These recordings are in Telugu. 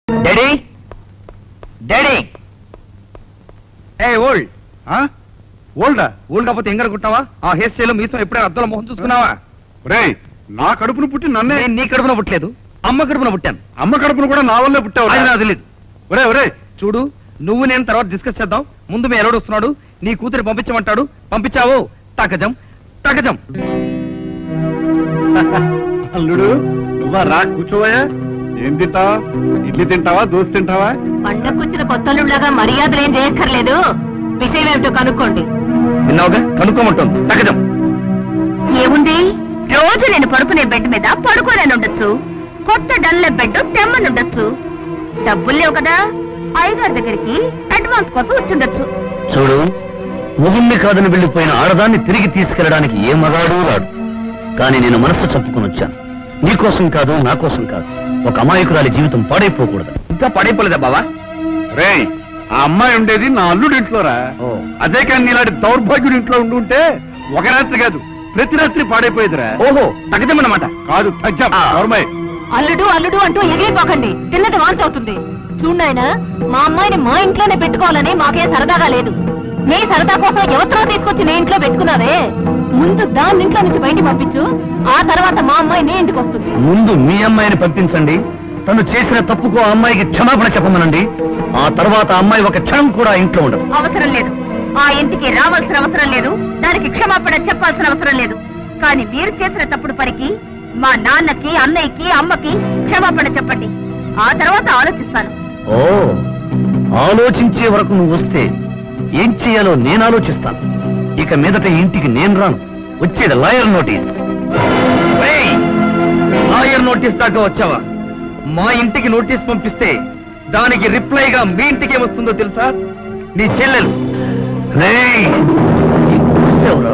డాడీ డాడీ ఏ ఓల్డ్ ఓల్డా ఓల్డ్ కాకపోతే ఎంగర కుట్టావా ఆ హెయిర్ స్టైల్ మీసం ఎప్పుడైనా అద్దంలో మొహం చూసుకున్నావా రే నా కడుపును పుట్టి నన్నే నేను నీ కడుపున పుట్టలేదు అమ్మ కడుపున పుట్టాను అమ్మ కడుపును కూడా నా వల్లే పుట్టావు అది నాకు తెలియదు ఒరే ఒరే చూడు నువ్వు నేను తర్వాత డిస్కస్ చేద్దాం ముందు మీ ఎలడు వస్తున్నాడు నీ కూతురి పంపించమంటాడు పంపించావు తగజం తగజం అల్లుడు నువ్వా రా కూర్చోవయ్యా ఏం తింటావా ఇడ్లీ తింటావా దోశ తింటావా పండకొచ్చిన కొత్తలులాగా మర్యాదలు ఏం చేయక్కర్లేదు విషయం ఏమిటో కనుక్కోండి విన్నావుగా కనుక్కోమంటుంది తగజం ఏముంది రోజు నేను పడుకునే బెడ్ మీద పడుకోలేని ఉండొచ్చు కొత్త డల్ల బెడ్ తెమ్మనుండొచ్చు డబ్బులు లేవు కదా అయ్యగారి దగ్గరికి అడ్వాన్స్ కోసం వచ్చిండొచ్చు చూడు మొగుణ్ణి కాదని వెళ్ళిపోయిన ఆడదాన్ని తిరిగి తీసుకెళ్ళడానికి ఏ మగాడు రాడు కానీ నేను మనస్సు చంపుకుని వచ్చాను నీకోసం కాదు నా కోసం కాదు ఒక అమాయకురాలి జీవితం పాడైపోకూడదు ఇంకా పడైపోలేదా బావా రే ఆ అమ్మాయి ఉండేది నా అల్లుడి ఇంట్లోరా అదే కానీ నీలాంటి దౌర్భాగ్యుడి ఇంట్లో ఉండి ఉంటే ఒక రాత్రి కాదు ప్రతి రాత్రి పాడైపోయేదిరా ఓహో తగజం అన్నమాట కాదు తగ్గం నోర్మై. అల్లుడు అల్లుడు అంటూ ఎగిరిపోకండి తిన్నది వాంతి అవుతుంది చూడాయన మా అమ్మాయిని మా ఇంట్లోనే పెట్టుకోవాలని మాకే సరదాగా లేదు మీ సరదా కోసం ఎవరితో తీసుకొచ్చి నీ ఇంట్లో పెట్టుకున్నారే ముందు దాని ఇంట్లో నుంచి బయటికి పంపించు ఆ తర్వాత మా అమ్మాయి నీ ఇంటికి వస్తుంది ముందు మీ అమ్మాయిని పంపించండి తను చేసిన తప్పుకు ఆ అమ్మాయికి క్షమాపణ చెప్పమనండి ఆ తర్వాత ఆ అమ్మాయి ఒక క్షణం కూడా ఇంట్లో ఉండదు అవసరం లేదు ఆ ఇంటికి రావాల్సిన అవసరం లేదు దానికి క్షమాపణ చెప్పాల్సిన అవసరం లేదు కానీ మీరు చేసిన తప్పుడు పనికి మా నాన్నకి అన్నయ్యకి అమ్మకి క్షమాపణ చెప్పండి ఆ తర్వాత ఆలోచిస్తాను ఓ ఆలోచించే వరకు నువ్వు వస్తే ఏం చేయాలో నేను ఆలోచిస్తాను ఇక మీదట ఈ ఇంటికి నేను రాను వచ్చేది లాయర్ నోటీస్ రేయ్! లాయర్ నోటీస్ దాకా వచ్చావా మా ఇంటికి నోటీస్ పంపిస్తే దానికి రిప్లైగా మీ ఇంటికి ఏమొస్తుందో తెలుసా నీ చెల్లెలు రేయ్! చూసావురా?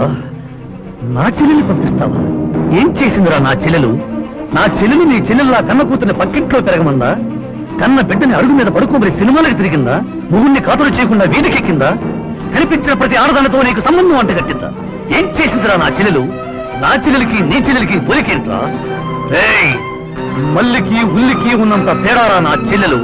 నా చెల్లెలు పంపిస్తావా ఏం చేసిందిరా నా చెల్లెలు నా చెల్లెలు నీ చెల్లెల్లా కన్న కూతుర్ని పక్కింట్లో పెరగమందా కన్న బిడ్డని అడుగు మీద పడుకోబడి సినిమాలకు తిరిగిందా ముగ్గురిని కాతలు చేయకుండా వీధికెక్కిందా కనిపించిన ప్రతి ఆడదానితో నీకు సంబంధం అంటగట్టిందా ఏం చేసిందిరా నా చెల్లెలు నా చెల్లెలికి నీ చెల్లెలికి ఒలికేంట్రా రేయ్ మల్లికి ఉల్లికి ఉన్నంత తేడారా నా చెల్లెలు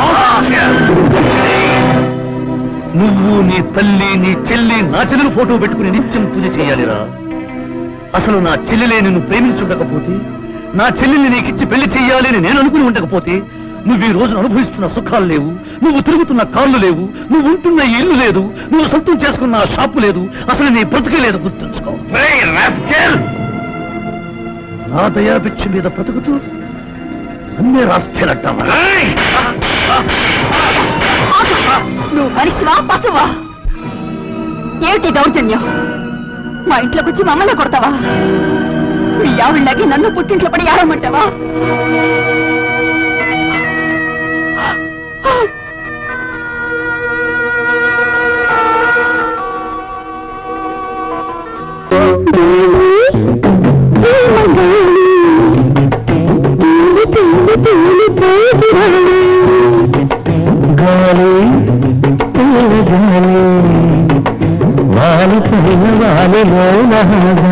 నువ్వు నీ తల్లి నీ చెల్లి నా చెల్లెలు ఫోటో పెట్టుకుని నిత్యం పూజ చేయాలిరా అసలు నా చెల్లెలే నిన్ను ప్రేమించుండకపోతే నా చెల్లెల్ని నీకిచ్చి పెళ్లి చెయ్యాలి అని నేను అనుకుని ఉండకపోతే నువ్వు ఈ రోజున అనుభవిస్తున్న సుఖాలు లేవు నువ్వు తిరుగుతున్న కాళ్ళు లేవు నువ్వు ఉంటున్న ఈ ఇల్లు లేదు నువ్వు సొంతం చేసుకున్న ఆ షాపు లేదు అసలు నీ బ్రతుకే లేదు గుర్తుంచుకో రేయ్, rascal! నా దయాపిచ్చి మీద బ్రతుకుతూ అన్నే రాస్తేనట్టావా రేయ్! నువ్వు మనిషివా పశువా ఏమిటి దౌర్జన్యం మా ఇంట్లోకి వచ్చి మమ్మల్ని కొడతావా మీ ఆవిళ్ళకి నన్ను పుట్టింట్లో పడి ఆడమంటావా గాలి పూల గాలి వాలి పడిన వాలిలో